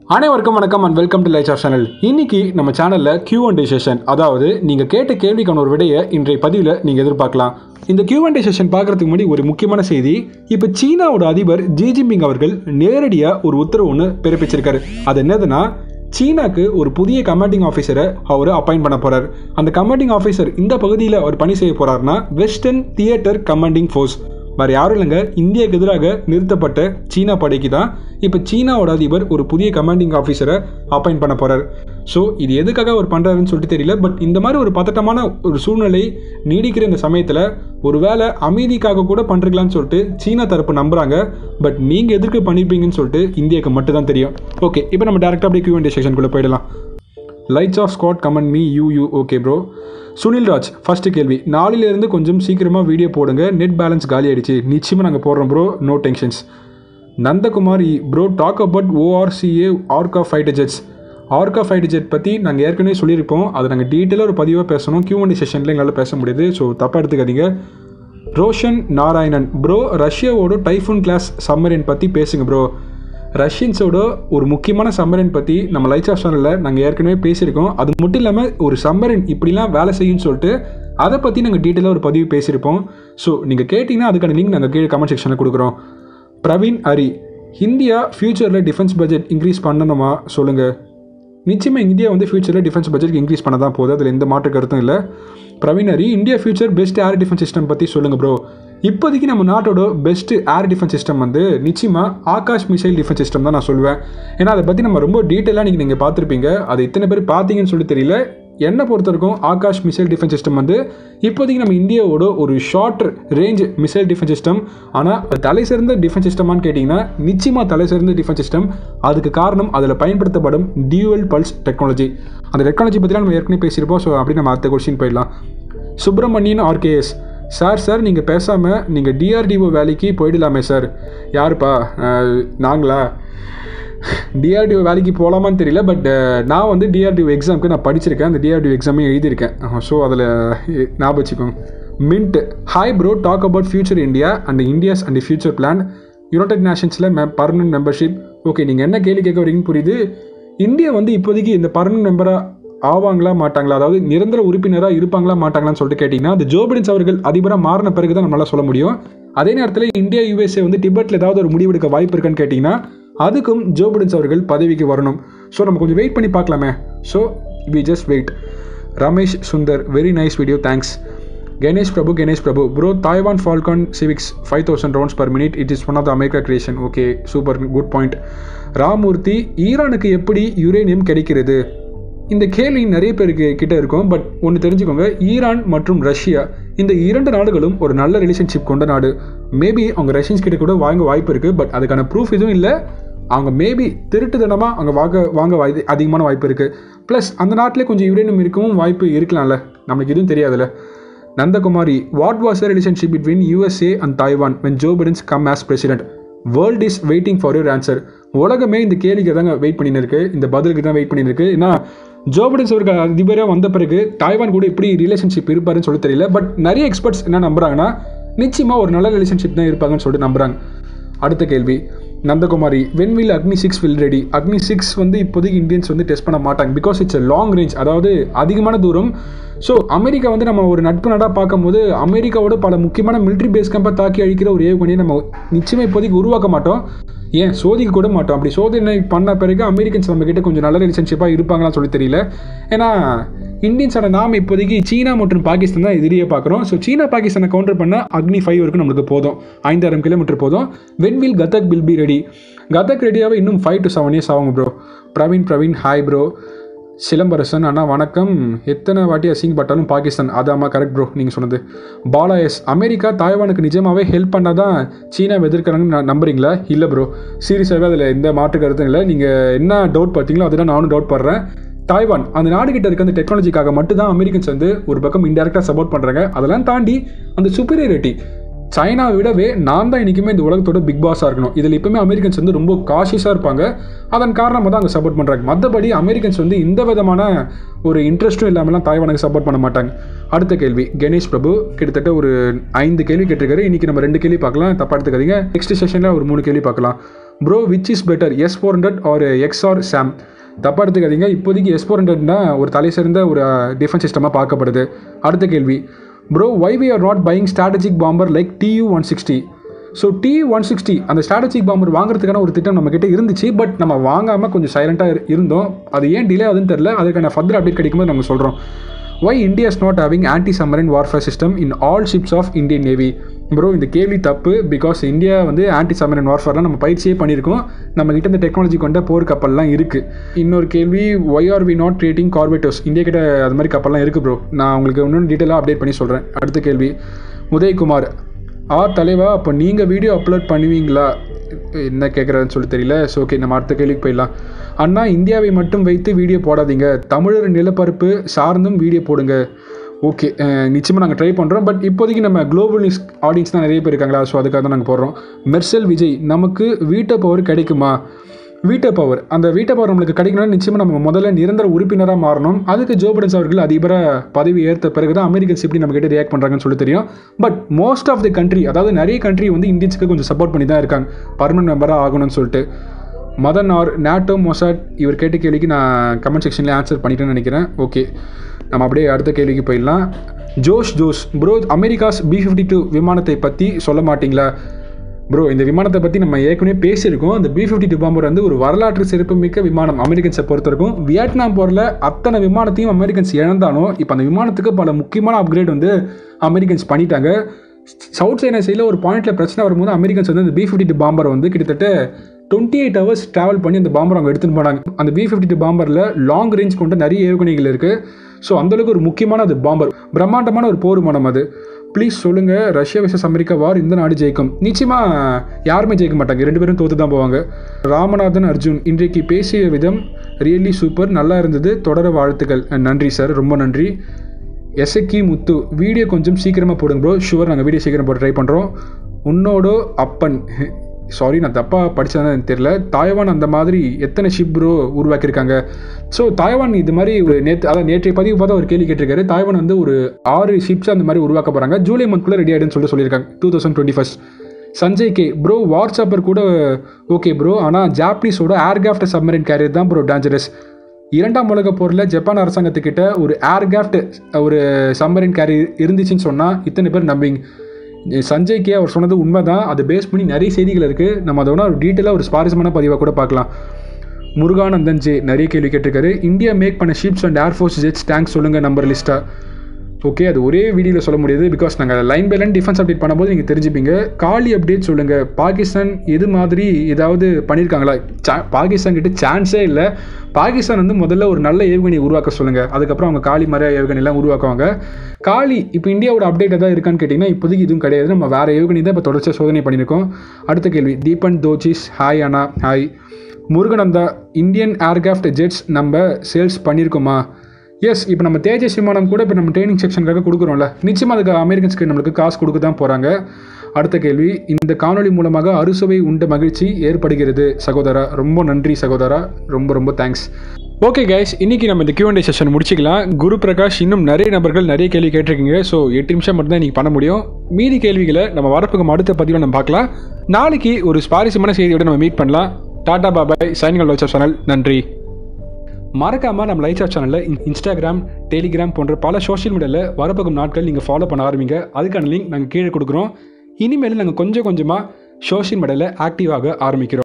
அனைவருக்கும் வணக்கம் and welcome to lights off channel இன்னைக்கு நம்ம சேனலில் கியூ அண்ட் செஷன் அதாவது நீங்கள் கேட்ட கேள்விக்கான ஒரு விடையை இன்றைய பதிவில் நீங்கள் எதிர்பார்க்கலாம் இந்த கியூ அண்ட் செஷன் பார்க்கறதுக்கு முன்னாடி ஒரு முக்கியமான செய்தி இப்போ சீனாவோட அதிபர் ஜி ஜின்பிங் அவர்கள் நேரடியாக ஒரு உத்தரவு ஒன்று பிறப்பிச்சிருக்காரு அது என்னதுன்னா சீனாக்கு ஒரு புதிய கமாண்டிங் ஆஃபீஸரை அவர் அப்பாயிண்ட் பண்ண போறார் அந்த கமாண்டிங் ஆஃபீஸர் இந்த பகுதியில் அவர் பணி செய்ய போறாருன்னா வெஸ்டர்ன் தியேட்டர் கமாண்டிங் ஃபோர்ஸ் வேறு யாரும் இல்லைங்க இந்தியாவுக்கு எதிராக நிறுத்தப்பட்ட சீனா படைக்கு தான் இப்போ சீனாவோட அதிபர் ஒரு புதிய கமாண்டிங் ஆஃபீஸரை அப்பாயிண்ட் பண்ண போகிறார் ஸோ இது எதுக்காக அவர் பண்ணுறாருன்னு சொல்லிட்டு தெரியல பட் இந்த மாதிரி ஒரு பதட்டமான ஒரு சூழ்நிலை நீடிக்கிற இந்த சமயத்தில் ஒருவேளை அமைதிக்காக கூட பண்ணுறீங்களான்னு சொல்லிட்டு சீனா தரப்பு நம்புகிறாங்க பட் நீங்கள் எதுக்கு பண்ணியிருப்பீங்கன்னு சொல்லிட்டு இந்தியாவுக்கு மட்டும் தான் தெரியும் ஓகே இப்போ நம்ம டேரெக்டாக அப்படியே கியூஎன்டி செக்ஷனுக்குள்ளே போயிடலாம் lights off squad comment me you you okay bro Sunil Raj first கேள்வி நாளிலிருந்து கொஞ்சம் சீக்கிரமாக வீடியோ போடுங்க நெட் பேலன்ஸ் காலி ஆயிடுச்சு நிச்சயமாக நாங்கள் போடுறோம் bro no tensions Nandakumar bro talk about O R C A orca fighter jets orca fighter jet பற்றி நாங்கள் ஏற்கனவே சொல்லியிருப்போம் அதை நாங்கள் டீட்டெயிலாக ஒரு பதிவாக பேசணும் கியூஎன்டி செஷனில் எங்களால் பேச முடியுது ஸோ தப்பாக எடுத்துக்காதீங்க ரோஷன் நாராயணன் ப்ரோ ரஷ்யாவோட டைஃபூன் கிளாஸ் சம்மரின் பற்றி பேசுங்க ப்ரோ ரஷ்யன்ஸோட ஒரு முக்கியமான சம்மரின் பற்றி நம்ம லைட்ஸ் ஆஃப் சேனலில் நாங்கள் ஏற்கனவே பேசியிருக்கோம் அது மட்டும் இல்லாமல் ஒரு சம்மரின் இப்படிலாம் வேலை செய்யும்னு சொல்லிட்டு அதை பற்றி நாங்கள் டீட்டெயிலாக ஒரு பதிவு பேசியிருப்போம் ஸோ நீங்கள் கேட்டிங்கன்னா அதுக்கான லிங்க் நாங்கள் கீழே கமெண்ட் செக்ஷனில் கொடுக்குறோம் பிரவீன் ஹரி இந்தியா ஃப்யூச்சரில் டிஃபென்ஸ் பட்ஜெட் இன்க்ரீஸ் பண்ணணுமா சொல்லுங்கள் நிச்சயமாக இந்தியா வந்து ஃபியூச்சரில் டிஃபென்ஸ் பட்ஜெட் இன்க்ரீஸ் பண்ண தான் போகுது அதில் எந்த மாற்று கருத்தும் இல்லை Praveen Hari India future best air defence system பற்றி சொல்லுங்கள் ப்ரோ இப்போதைக்கு நம்ம நாட்டோட பெஸ்ட் ஏர் டிஃபென்ஸ் சிஸ்டம் வந்து நிச்சயமாக ஆகாஷ் மிசைல் டிஃபென்ஸ் சிஸ்டம் தான் நான் சொல்லுவேன் ஏன்னா அதை பற்றி நம்ம ரொம்ப டீட்டெயிலாக நீங்கள் நீங்கள் பார்த்துருப்பீங்க அது இத்தனை பேர் பார்த்தீங்கன்னு சொல்லி தெரியல என்னை பொறுத்த வரைக்கும் ஆகாஷ் மிசைல் டிஃபென்ஸ் சிஸ்டம் வந்து இப்போதைக்கு நம்ம இந்தியாவோட ஒரு short range missile defence system ஆனால் அது தலை சிறந்த டிஃபென்ஸ் சிஸ்டமான்னு கேட்டிங்கன்னா நிச்சயமாக தலை சிறந்த டிஃபென்ஸ் சிஸ்டம் அதுக்கு காரணம் அதில் பயன்படுத்தப்படும் டியூவல் பல்ஸ் டெக்னாலஜி அந்த டெக்னாலஜி பற்றிலாம் நம்ம ஏற்கனவே பேசியிருப்போம் ஸோ அப்படி நம்ம அடுத்த கொஸ்டின் போயிடலாம் சுப்பிரமணியன் ஆர்கேஎஸ் சார் சார் நீங்கள் பேசாமல் நீங்கள் டிஆர்டிஓ வேலைக்கு போயிடலாமே சார் யாருப்பா அஹ், நாங்களா டிஆர்டிஓ வேலைக்கு போகலாமான்னு தெரியல பட் நான் வந்து டிஆர்டிஓ எக்ஸாமுக்கு நான் படிச்சிருக்கேன் அந்த டிஆர்டிஓ எக்ஸாமே எழுதியிருக்கேன் ஸோ அதில் ஞாபகம் வச்சுக்கோங்க mint hi bro talk about future India and India's and future plan United நேஷன்ஸில் மே பர்மனன்ட் மெம்பர்ஷிப் ஓகே நீங்கள் என்ன கேள்வி கேட்க வரீங்கன்னு புரியுது இந்தியா வந்து இப்போதைக்கு இந்த பர்மனன்ட் மெம்பராக ஆவாங்களா மாட்டாங்களா அதாவது நிரந்தர உறுப்பினராக இருப்பாங்களா மாட்டாங்களான்னு சொல்லிட்டு கேட்டிங்கன்னா அது ஜோ பிடன்ஸ் அவர்கள் அதிபராக மாறின பிறகு தான் நம்மளால சொல்ல முடியும் அதே நேரத்தில் இந்தியா யூஎஸ்ஏ வந்து டிபெட்டில் ஏதாவது ஒரு முடிவெடுக்க வாய்ப்பு இருக்கான்னு கேட்டிங்கன்னா அதுக்கும் ஜோ பிடன்ஸ் அவர்கள் பதவிக்கு வரணும் ஸோ நம்ம கொஞ்சம் வெயிட் பண்ணி பார்க்கலாமே so we just wait Ramesh Sundar very nice video thanks Ganesh Prabhu Ganesh Prabhu bro Taiwan falcon சிவிக்ஸ் five thousand rounds per minute it is one of the America creation okay super good point Ramurthy ஈரானுக்கு எப்படி யுரேனியம் கிடைக்கிறது இந்த கேள்வி நிறைய பேருக்கு கிட்ட இருக்கும் பட் ஒன்று தெரிஞ்சுக்கோங்க ஈரான் மற்றும் ரஷ்யா இந்த இரண்டு நாடுகளும் ஒரு நல்ல ரிலேஷன்ஷிப் கொண்ட நாடு மேபி அவங்க ரஷ்யன்ஸ் கிட்ட கூட வாங்க வாய்ப்பு இருக்குது பட் அதுக்கான ப்ரூஃப் எதுவும் இல்லை அவங்க மேபி திருட்டுத்தனமாக அங்கே வாங்க வாங்க வாய் அதிகமான வாய்ப்பு இருக்குது ப்ளஸ் அந்த நாட்டிலே கொஞ்சம் யுரேனியம் இருக்கவும் வாய்ப்பு இருக்கலாம்ல நம்மளுக்கு எதுவும் தெரியாதுல்ல Nandakumari what was the relationship between USA and Taiwan when Joe Biden's come as president world is waiting for your answer உலகமே இந்த கேள்விக்கு தாங்க வெயிட் பண்ணின்னு இருக்கு இந்த பதிலுக்கு தான் வெயிட் பண்ணின்னு இருக்கு ஏன்னா ஜோ பிடன்ஸ் அவருக்கு அதிபராக வந்த பிறகு தாய்வான் கூட எப்படி ரிலேஷன்ஷிப் இருப்பாருன்னு சொல்லி தெரியல பட் நிறைய எக்ஸ்பர்ட்ஸ் என்ன நம்புறாங்கன்னா நிச்சயமாக ஒரு நல்ல ரிலேஷன்ஷிப் தான் இருப்பாங்கன்னு சொல்லிட்டு நம்புறாங்க அடுத்த கேள்வி Nandakumari when will Agni six will ready Agni six வந்து இப்போதைக்கு இந்தியன்ஸ் வந்து டெஸ்ட் பண்ண மாட்டாங்க because it's a long range அதாவது அதிகமான தூரம் ஸோ அமெரிக்கா வந்து நம்ம ஒரு நட்பு நாடாக பார்க்கும்போது அமெரிக்காவோட பல முக்கியமான military பேஸ் கேம்பை தாக்கி அழிக்கிற ஒரு ஏவுகணையை நம்ம நிச்சயமாக இப்போதைக்கு உருவாக்க மாட்டோம் ஏன் சோதிக்க கூட மாட்டோம் அப்படி சோதனை பண்ண பிறகு அமெரிக்கன்ஸ் நம்ம கிட்ட கொஞ்சம் நல்ல ரிலேஷன்ஷிப்பாக இருப்பாங்களான்னு சொல்லி தெரியல ஏன்னா இந்தியன்ஸோட நாம் இப்போதைக்கு சீனா மற்றும் பாகிஸ்தான் தான் எதிரியே பார்க்குறோம் ஸோ சீனா பாகிஸ்தானை கவுண்டர் பண்ண அக்னி ஃபைவ் வரைக்கும் நம்மளுக்கு போதும் ஐந்தாயிரம் கிலோமீட்டர் போதும் when will Ghatak will be ready Ghatak ரெடியாகவே இன்னும் ஃபைவ் டு செவன் இயர்ஸ் ஆகும் bro Praveen Praveen hi bro Silambarasan அண்ணா வணக்கம் எத்தனை வாட்டி அசிங்கப்பட்டாலும் பாகிஸ்தான் அதாம்மா கரெக்ட் ப்ரோ நீங்கள் சொன்னது பாலா எஸ் அமெரிக்கா தாய்வானுக்கு நிஜமாவே ஹெல்ப் பண்ணால் தான் சீனா எதிர்க்கிறாங்கன்னு நான் நம்புறீங்களா இல்லை ப்ரோ சீரியஸாகவே அதில் எந்த மாற்று கருத்தும் இல்லை நீங்கள் என்ன டவுட் பார்த்தீங்களோ அதுதான் நானும் டவுட் படுறேன் தாய்வான் அந்த நாடு கிட்ட இருக்க அந்த டெக்னாலஜிக்காக மட்டும் தான் அமெரிக்கன்ஸ் வந்து ஒரு பக்கம் இன்டெரக்டாக சப்போர்ட் பண்ணுறாங்க அதெல்லாம் தாண்டி அந்த சுப்பீரியாரிட்டி சைனாவை விடவே நான் தான் இன்றைக்குமே இந்த உலகத்தோட பிக் பாஸாக இருக்கணும் இதில் எப்பவுமே அமெரிக்கன்ஸ் வந்து ரொம்ப காஷியஸாக இருப்பாங்க அதன் காரணமாக தான் அங்கே சப்போர்ட் பண்ணுறாங்க மற்றபடி அமெரிக்கன்ஸ் வந்து இந்த விதமான ஒரு இன்ட்ரெஸ்ட்டும் இல்லாமலாம் தாய்வானுக்கு சப்போர்ட் பண்ண மாட்டாங்க அடுத்த கேள்வி கணேஷ் பிரபு கிட்டத்தட்ட ஒரு ஐந்து கேள்வி கேட்டிருக்காரு இன்றைக்கி நம்ம ரெண்டு கேள்வி பார்க்கலாம் தப்பா எடுத்துக்காதீங்க நெக்ஸ்ட் செஷனில் ஒரு மூணு கேள்வி பார்க்கலாம் bro which is better S four hundred or X R SAM தப்பாக எடுத்துக்காதீங்க இப்போதைக்கு எஸ் ஃபோர் ஹண்ட்ரட்னா ஒரு தலை சிறந்த ஒரு டிஃபென்ஸ் சிஸ்டமாக பார்க்கப்படுது அடுத்த கேள்வி bro why we are not buying strategic bomber like Tu one sixty so T one sixty அந்த ஸ்ட்ராட்டஜிக் பாம்பர் வாங்குறதுக்கான ஒரு திட்டம் நம்மக்கிட்ட இருந்துச்சு பட் நம்ம வாங்காமல் கொஞ்சம் சைலண்ட்டாக இருந்தோம் அது ஏன் டிலே ஆகுதுன்னு தெரில அதுக்கான ஃபர்தர் அப்டேட் கிடைக்கும்போது நம்ம சொல்கிறோம் why India is not having anti submarine warfare system in all ships of Indian Navy bro இந்த கேள்வி தப்பு பிகாஸ் இந்தியா வந்து ஆன்டி சம்மரின் வார்ஃபேர்லாம் நம்ம பயிற்சியே பண்ணியிருக்கோம் நம்ம கிட்ட இந்த டெக்னாலஜி கொண்ட போர் கப்பல்லாம் இருக்குது இன்னொரு கேள்வி why are we not creating கார்பேட்டர்ஸ் இந்தியா கிட்ட அது மாதிரி கப்பல்லாம் இருக்குது ப்ரோ நான் உங்களுக்கு இன்னும் டீட்டெயிலாக அப்டேட் பண்ணி சொல்கிறேன் அடுத்த கேள்வி உதயகுமார் ஆ தலைவா அப்போ நீங்கள் வீடியோ அப்லோட் பண்ணுவீங்களா என்ன கேட்குறதுன்னு சொல்லி தெரியல ஸோ ஓகே நம்ம அடுத்த கேள்விக்கு போயிடலாம் அண்ணா இந்தியாவை மட்டும் வைத்து வீடியோ போடாதீங்க தமிழர் நிலப்பரப்பு சார்ந்தும் வீடியோ போடுங்க ஓகே நிச்சயமாக நாங்கள் ட்ரை பண்ணுறோம் பட் இப்போதைக்கு நம்ம குளோபல் நியூஸ் ஆடியன்ஸ் தான் நிறைய பேர் இருக்காங்களா ஸோ அதுக்காக தான் நாங்கள் போடுறோம் மெர்சல் விஜய் நமக்கு வீட்டை பவர் கிடைக்குமா வீட்டை பவர் அந்த வீட்டை பவர் நம்மளுக்கு கிடைக்கணும்னா நிச்சயமாக நம்ம முதல்ல நிரந்தர உறுப்பினராக மாறணும் அதுக்கு ஜோ பிடன்ஸ் அவர்கள் அதிபராக பதவி ஏற்ற பிறகு தான் அமெரிக்கன்ஸ் எப்படி நம்ம கிட்ட ரியாக்ட் பண்ணுறாங்கன்னு சொல்லி தெரியும் but most of the country அதாவது நிறைய கண்ட்ரி வந்து இந்தியன்ஸுக்கு கொஞ்சம் சப்போர்ட் பண்ணி தான் இருக்காங்க பர்மனன்ட் மெம்பராக ஆகணும்னு சொல்லிட்டு மதன் ஆர் நேட்டோ மொசாட் இவர் கேட்ட கேள்விக்கு நான் கமெண்ட் செக்ஷனில் ஆன்சர் பண்ணிட்டேன்னு நினைக்கிறேன் ஓகே நம்ம அப்படியே அடுத்த கேள்விக்கு போயிடலாம் Josh Jose bro America's B fifty two விமானத்தை பற்றி சொல்ல மாட்டிங்களா ப்ரோ இந்த விமானத்தை பற்றி நம்ம ஏற்கனவே பேசியிருக்கோம் அந்த பி ஃபிஃப்டி டூ பாம்பர் வந்து ஒரு வரலாற்று சிறப்புமிக்க விமானம் அமெரிக்கன்ஸை பொறுத்த வரைக்கும் வியட்நாம் போரில் அத்தனை விமானத்தையும் அமெரிக்கன்ஸ் இழந்தாலும் இப்போ அந்த விமானத்துக்கு பல முக்கியமான அப்கிரேட் வந்து அமெரிக்கன்ஸ் பண்ணிட்டாங்க சவுத் சைனா சைடில் ஒரு பாயிண்ட்டில் பிரச்சனை வரும்போது அமெரிக்கன்ஸ் வந்து அந்த பி ஃபிஃப்டி டூ பாம்பர் வந்து கிட்டத்தட்ட டுவெண்ட்டி எயிட் ஹவர்ஸ் ட்ராவல் பண்ணி அந்த பாம்பர் அவங்க எடுத்துகிட்டு போனாங்க அந்த பி ஃபிஃப்டி டூ பாம்பரில் லாங் ரேஞ்ச் கொண்ட நிறைய ஏவுகணைகள் இருக்குது ஸோ அந்தளவுக்கு ஒரு முக்கியமான அது பாம்பர் பிரம்மாண்டமான ஒரு போர் விமானம் அது ப்ளீஸ் சொல்லுங்கள் ரஷ்யா விசஸ் அமெரிக்கா வார் இந்த நாடு ஜெயிக்கும் நிச்சயமாக யாருமே ஜெயிக்க மாட்டாங்க ரெண்டு பேரும் தோற்று தான் போவாங்க ராமநாதன் அர்ஜுன் இன்றைக்கு பேசிய விதம் ரியலி சூப்பர் நல்லா இருந்தது தொடர வாழ்த்துக்கள் நன்றி சார் ரொம்ப நன்றி எசக்கி முத்து வீடியோ கொஞ்சம் சீக்கிரமாக போடுங்க ப்ரோ ஷுவர் நாங்கள் வீடியோ சீக்கிரம் போட ட்ரை பண்ணுறோம் உன்னோட அப்பன் சாரி நான் தப்பாக படித்ததான் எனக்கு தெரியல தாய்வான் அந்த மாதிரி எத்தனை ஷிப் ப்ரோ உருவாக்கியிருக்காங்க ஸோ தாய்வான் இது மாதிரி ஒரு நேற்று அதாவது நேற்றைய பதிவு பார்த்தா ஒரு கேள்வி கேட்டிருக்காரு தாய்வான் வந்து ஒரு ஆறு ஷிப்ஸ் அந்த மாதிரி உருவாக்க போகிறாங்க ஜூலை மந்த்குள்ளே ரெடி ஆகிடுன்னு சொல்லிட்டு சொல்லியிருக்காங்க two thousand twenty first Sanjay K bro வாட்ஸ்அப்பர் கூட ஓகே ப்ரோ ஆனால் ஜாப்பனீஸோட ஏர்கிராஃப்ட் சப்மரின் கேரியர் தான் ப்ரோ டேஞ்சரஸ் இரண்டாம் உலக போரில் ஜப்பான் அரசாங்கத்துக்கிட்ட ஒரு ஏர்கிராஃப்ட் ஒரு சம்மரின் கேரியர் இருந்துச்சுன்னு சொன்னால் இத்தனை பேர் நம்பிங்க சஞ்சய் கே அவர் சொன்னது உண்மை தான் அதை பேஸ் பண்ணி நிறைய செய்திகள் இருக்குது நம்ம அதை வேணா ஒரு டீட்டெயிலாக ஒரு சுவாரஸ்யமான பதிவாக கூட பார்க்கலாம் முருகானந்தன் ஜே நிறைய கேள்வி கேட்டிருக்காரு இந்தியா மேக் பண்ண ships and air force jets tank சொல்லுங்கள் நம்பர் லிஸ்ட்டாக ஓகே அது ஒரே வீடியோவில் சொல்ல முடியாது பிகாஸ் நாங்கள் line by line defence update பண்ணும்போது நீங்கள் தெரிஞ்சுப்பீங்க காலி அப்டேட் சொல்லுங்கள் பாகிஸ்தான் எது மாதிரி ஏதாவது பண்ணியிருக்காங்களா சா பாகிஸ்தான் கிட்ட சான்ஸே இல்லை பாகிஸ்தான் வந்து முதல்ல ஒரு நல்ல ஏவுகணையை உருவாக்க சொல்லுங்கள் அதுக்கப்புறம் அவங்க காலி மர ஏவுகணைலாம் உருவாக்குவாங்க காலி இப்போ இந்தியாவோட அப்டேட் எதாவது இருக்கான்னு கேட்டிங்கன்னா இப்போதைக்கு இதுவும் கிடையாது நம்ம வேறு ஏவுகணை தான் இப்போ தொடர்ச்சியாக சோதனை பண்ணியிருக்கோம் அடுத்த கேள்வி தீபன் தோஜிஸ் ஹாய் அண்ணா hi Murugananda Indian aircraft jets நம்ம சேல்ஸ் பண்ணியிருக்கோமா எஸ் இப்போ நம்ம தேஜஸ் விமானம் கூட இப்போ நம்ம ட்ரைனிங் செக்ஷனுக்காக கொடுக்குறோம்ல நிச்சயமாக அதுக்கு அமெரிக்கன்ஸ்க்கு நம்மளுக்கு காசு கொடுக்க தான் போகிறாங்க அடுத்த கேள்வி இந்த காணொளி மூலமாக அறுசுவை உண்ட மகிழ்ச்சி ஏற்படுகிறது சகோதரா ரொம்ப நன்றி சகோதரா ரொம்ப ரொம்ப தேங்க்ஸ் ஓகே கைஸ் இன்னைக்கு நம்ம இந்த Q&A செஷன் முடிச்சிக்கலாம் குரு பிரகாஷ் இன்னும் நிறைய நபர்கள் நிறைய கேள்வி கேட்டிருக்கீங்க ஸோ எட்டு நிமிஷம் மட்டும் தான் இன்னைக்கு பண்ண முடியும் மீதி கேள்விகளை நம்ம வரப்புக்கு அடுத்த பதிவில் நம்ம பார்க்கலாம் நாளைக்கு ஒரு சுவாரஸ்யமான செய்தியோட நம்ம மீட் பண்ணலாம் டாடா பாபாய் சைனிகள் லோச்சர் சேனல் நன்றி மறக்காமல் நம்ம லைட்ஸ் ஆஃப் சேனலில் இன்ஸ்டாகிராம் டெலிகிராம் போன்ற பல சோஷியல் மீடியாவில் வரப்போகும் நாட்கள் நீங்கள் ஃபாலோ பண்ண ஆரம்பிங்க அதுக்கான லிங்க் நாங்கள் கீழே கொடுக்குறோம் இனிமேல் நாங்கள் கொஞ்சம் கொஞ்சமாக சோஷியல் மீடியாவில் ஆக்டிவாக ஆரம்பிக்கிறோம்